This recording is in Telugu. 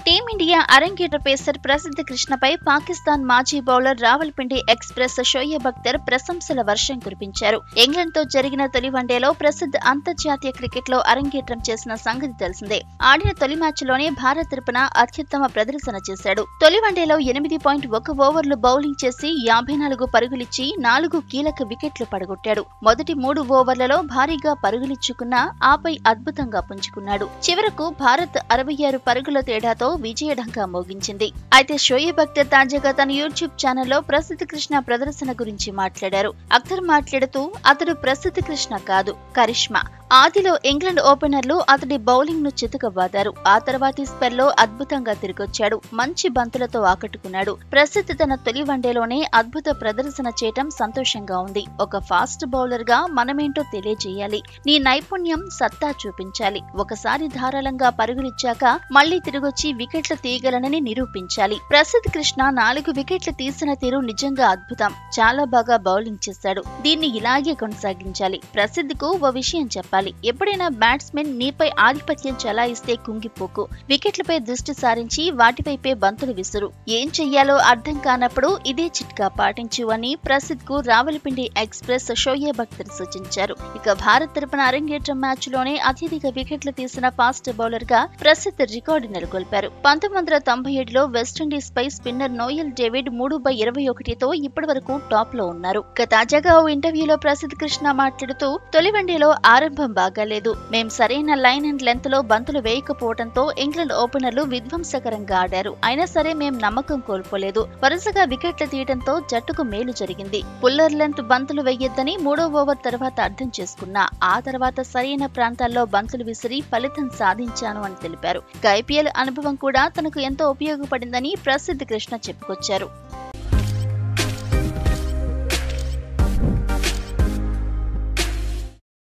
టీమిండియా అరంగేట్ర పేసర్ ప్రసిద్ధ కృష్ణపై పాకిస్తాన్ మాజీ బౌలర్ రావల్పిండి ఎక్స్ప్రెస్ షోయబ్ అఖ్తర్ ప్రశంసల వర్షం కురిపించారు ఇంగ్లాండ్ తో జరిగిన తొలి వన్డేలో ప్రసిద్ధ అంతర్జాతీయ క్రికెట్ లో అరంగేట్రం చేసిన సంగతి తెలిసిందే ఆడిన తొలి మ్యాచ్ లోనే భారత్ తరపున అత్యుత్తమ ప్రదర్శన చేశాడు తొలి వన్డేలో ఎనిమిది పాయింట్ ఒక ఓవర్లు బౌలింగ్ చేసి యాభై నాలుగు పరుగులిచ్చి నాలుగు కీలక వికెట్లు పడగొట్టాడు మొదటి మూడు ఓవర్లలో భారీగా పరుగులిచ్చుకున్న ఆపై అద్భుతంగా పుంజుకున్నాడు చివరకు భారత్ అరవై ఆరు పరుగుల తేడాతో విజయఢంకా మోగించింది అయితే షోయబ్ అఖ్తర్ తాజాగా తన యూట్యూబ్ ఛానల్లో ప్రసిద్ధ కృష్ణ ప్రదర్శన గురించి మాట్లాడారు అఖ్తర్ మాట్లాడుతూ అతడు ప్రసిద్ధ కృష్ణ కాదు కరిష్మా ఆదిలో ఇంగ్లాండ్ ఓపెనర్లు అతడి బౌలింగ్ ను చితకబాదారు ఆ తర్వాతి స్పెల్లో అద్భుతంగా తిరిగొచ్చాడు మంచి బంతులతో ఆకట్టుకున్నాడు ప్రసిద్ధ తన తొలి వన్డేలోనే అద్భుత ప్రదర్శన చేయటం సంతోషంగా ఉంది ఒక ఫాస్ట్ బౌలర్ గా మనమేంటో తెలియజేయాలి నీ నైపుణ్యం సత్తా చూపించాలి ఒకసారి ధారాళంగా పరుగులిచ్చాక మళ్లీ తిరిగొచ్చి వికెట్లు తీయగలనని నిరూపించాలి ప్రసిద్ధ్ కృష్ణ నాలుగు వికెట్లు తీసిన తీరు నిజంగా అద్భుతం చాలా బాగా బౌలింగ్ చేశాడు దీన్ని ఇలాగే కొనసాగించాలి ప్రసిద్ధికు ఓ విషయం చెప్పాలి ఎప్పుడైనా బ్యాట్స్మెన్ నీపై ఆధిపత్యం చలాయిస్తే కుంగిపోకు వికెట్లపై దృష్టి సారించి వాటివైపే బంతులు విసురు ఏం చెయ్యాలో అర్థం కానప్పుడు ఇదే చిట్కా పాటించు అని ప్రసిద్ధ్ కు రావలపిండి ఎక్స్ప్రెస్ షోయబ్ అఖ్తర్ సూచించారు ఇక భారత్ తరపున అరంగేట్రం మ్యాచ్ లోనే అత్యధిక వికెట్లు తీసిన ఫాస్ట్ బౌలర్ గా ప్రసిద్ధ్ రికార్డు నెలకొల్పారు పంతొమ్మిది వందల తొంభై ఏడులో వెస్టిండీస్ పై స్పిన్నర్ నోయల్ డేవిడ్ మూడు బై ఇరవై ఒకటితో ఇప్పటి వరకు టాప్ లో ఉన్నారు ఇక తాజాగా ఓ ఇంటర్వ్యూలో ప్రసిద్ధ్ కృష్ణ మాట్లాడుతూ తొలి వన్డేలో ఆరంభం బాగాలేదు మేం సరైన లైన్ అండ్ లెంత్ లో బంతులు వేయకపోవడంతో ఇంగ్లాండ్ ఓపెనర్లు విధ్వంసకరంగా ఆడారు అయినా సరే మేం నమ్మకం కోల్పోలేదు వరుసగా వికెట్లు తీయడంతో జట్టుకు మేలు జరిగింది పుల్లర్ లెంత్ బంతులు వేయొద్దని మూడో ఓవర్ తర్వాత అర్థం చేసుకున్నా ఆ తర్వాత సరైన ప్రాంతాల్లో బంతులు విసిరి ఫలితం సాధించాను అని తెలిపారు ఇక ఐపీఎల్ అనుభవం కూడా తనకు ఎంతో ఉపయోగపడిందని ప్రసిద్ధ కృష్ణ చెప్పుకొచ్చారు